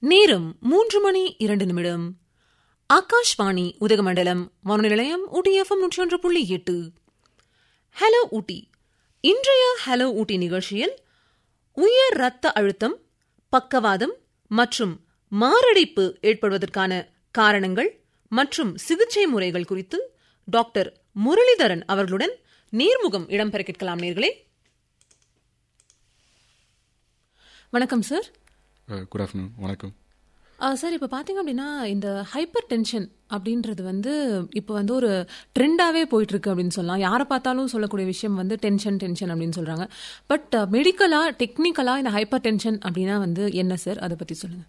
நேரம் மூன்று மணி இரண்டு நிமிடம் ஆகாஷ்வாணி உதகமண்டலம் வானொலி நிலையம் ஊட்டி எஃப்எம் நூற்றி ஒன்று புள்ளி எட்டு ஹலோ ஊட்டி இன்றைய ஹலோ ஊட்டி நிகழ்ச்சியில் உயர் ரத்த அழுத்தம் பக்கவாதம் மற்றும் மாரடைப்பு ஏற்படுவதற்கான காரணங்கள் மற்றும் சிகிச்சை முறைகள் குறித்து டாக்டர் முரளிதரன் அவர்களுடன் நேர்முகம் இடம்பெற கேட்கலாம் நேர்களே வணக்கம் சார் குட் ஆஃப்டர்நூன் வணக்கம் சார் இப்போ பார்த்தீங்க அப்படின்னா இந்த ஹைப்பர் டென்ஷன் அப்படின்றது வந்து இப்போ வந்து ஒரு ட்ரெண்டாகவே போயிட்டு இருக்கு அப்படின்னு சொல்லலாம் யாரை பார்த்தாலும் சொல்லக்கூடிய விஷயம் வந்து டென்ஷன் டென்ஷன் அப்படின்னு சொல்றாங்க பட் மெடிக்கலாக டெக்னிக்கலாக இந்த ஹைப்பர் டென்ஷன் அப்படின்னா வந்து என்ன சார் அதை பற்றி சொல்லுங்க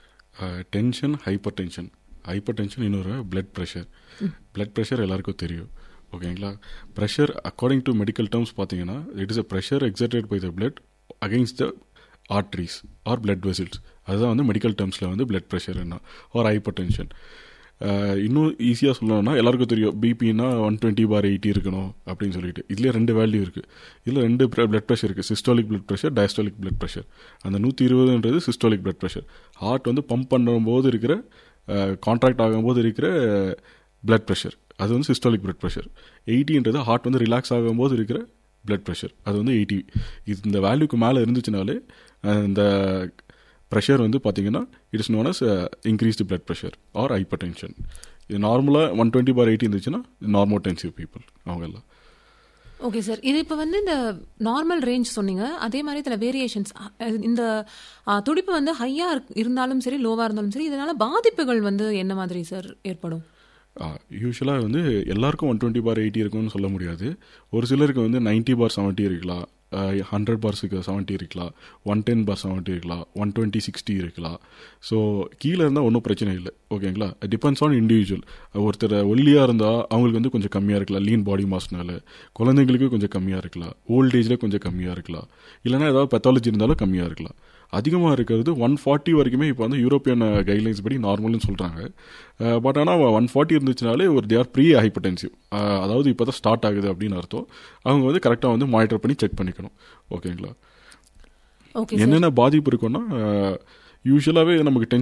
tension hyper tension hyper tension இன்னொரு பிளட் ப்ரெஷர் பிளட் ப்ரெஷர் எல்லாருக்கும் தெரியும் ஓகேங்களா pressure according to medical terms பார்த்தீங்கன்னா it is a pressure exerted by the blood against the arteries or blood vessels அதுதான் வந்து மெடிக்கல் டேர்ம்ஸில் வந்து பிளட் ப்ரெஷர் என்ன ஆர் ஹைப்பர் டென்ஷன் இன்னும் ஈஸியாக சொல்லணும்னா எல்லாருக்கும் தெரியும் பிபின்னா ஒன் டுவெண்ட்டி பார் எயிட்டி இருக்கணும் அப்படின்னு சொல்லிட்டு இதுலேயே ரெண்டு வேல்யூ இருக்குது இதில் ரெண்டு பிளட் ப்ரெஷர் இருக்குது systolic blood pressure diastolic blood pressure அந்த நூற்றி இருபதுன்றது சிஸ்டாலிக் பிளட் ப்ரெஷர் ஹார்ட் வந்து பம்ப் பண்ணும்போது இருக்கிற கான்ட்ராக்ட் ஆகும்போது இருக்கிற பிளட் ப்ரெஷர் அது வந்து சிஸ்டாலிக் பிளட் ப்ரெஷர் எயிட்டின்றது ஹார்ட் வந்து ரிலாக்ஸ் ஆகும்போது இருக்கிற பிளட் ப்ரெஷர் அது வந்து எயிட்டி இது இந்த வேல்யூக்கு மேலே இருந்துச்சுனாலே இந்த ப்ரெஷர் வந்து பார்த்தீங்கன்னா it's known as increased blood pressure or hyper tension இது நார்மலாக ஒன் டுவெண்ட்டி பார் எயிட்டி இருந்துச்சுன்னா நார்மோ டென்சிவ் பீப்புள் அவங்க எல்லாம் ஓகே சார் இது இப்போ வந்து இந்த நார்மல் ரேஞ்ச் சொன்னீங்க அதே மாதிரி இதில் வேரியேஷன்ஸ் இந்த துடிப்பு வந்து ஹையாக இருந்தாலும் சரி லோவாக இருந்தாலும் சரி இதனால பாதிப்புகள் வந்து என்ன மாதிரி சார் ஏற்படும் யூஸ்வலாக வந்து எல்லாருக்கும் ஒன் டுவெண்ட்டி பார் எயிட்டி இருக்கும்னு சொல்ல முடியாது ஒரு சிலருக்கு வந்து நைன்ட்டி பார் செவன்ட்டி இருக்கலாம் ஹண்ட்ரட் பார்ஸுக்கு செவன்ட்டி இருக்கலாம் ஒன் டென் பார் செவன்ட்டி இருக்கலாம் ஒன் டுவெண்ட்டி சிக்ஸ்டி இருக்கலாம் ஸோ கீழே இருந்தால் ஒன்றும் பிரச்சனை இல்லை ஓகேங்களா டிபெண்ட்ஸ் ஆன் இண்டிவிஜுவல் ஒருத்தர் ஒல்லியாக இருந்தால் அவங்களுக்கு வந்து கொஞ்சம் கம்மியாக இருக்கலாம் லீன் பாடி மாஸ்னால குழந்தைங்களுக்கு கொஞ்சம் கம்மியாக இருக்கலாம் ஓல்ட் ஏஜில் கொஞ்சம் கம்மியாக இருக்கலாம் இல்லைனா ஏதாவது பெத்தாலஜி இருந்தாலும் கம்மியாக இருக்கலாம் அதிகமாக இருக்கிறது ஒன் ஃபார்ட்டி வரைக்குமே இப்போ வந்து யூரோப்பியன் கைட்லைன்ஸ் படி நார்மல்னு சொல்கிறாங்க பட் ஆனால் ஒன் ஃபார்ட்டி இருந்துச்சுனாலே ஒரு தேர் ப்ரீ ஹைப்பர்டென்சிவ் அதாவது இப்போ தான் ஸ்டார்ட் ஆகுது அப்படின்னு அர்த்தம் அவங்க வந்து கரெக்டாக வந்து மானிட்டர் பண்ணி செக் பண்ணிக்கணும் ஓகேங்களா என்னென்ன பாதிப்பு இருக்குன்னா யூஸ்வலாகவே நமக்கு டென்ஷன்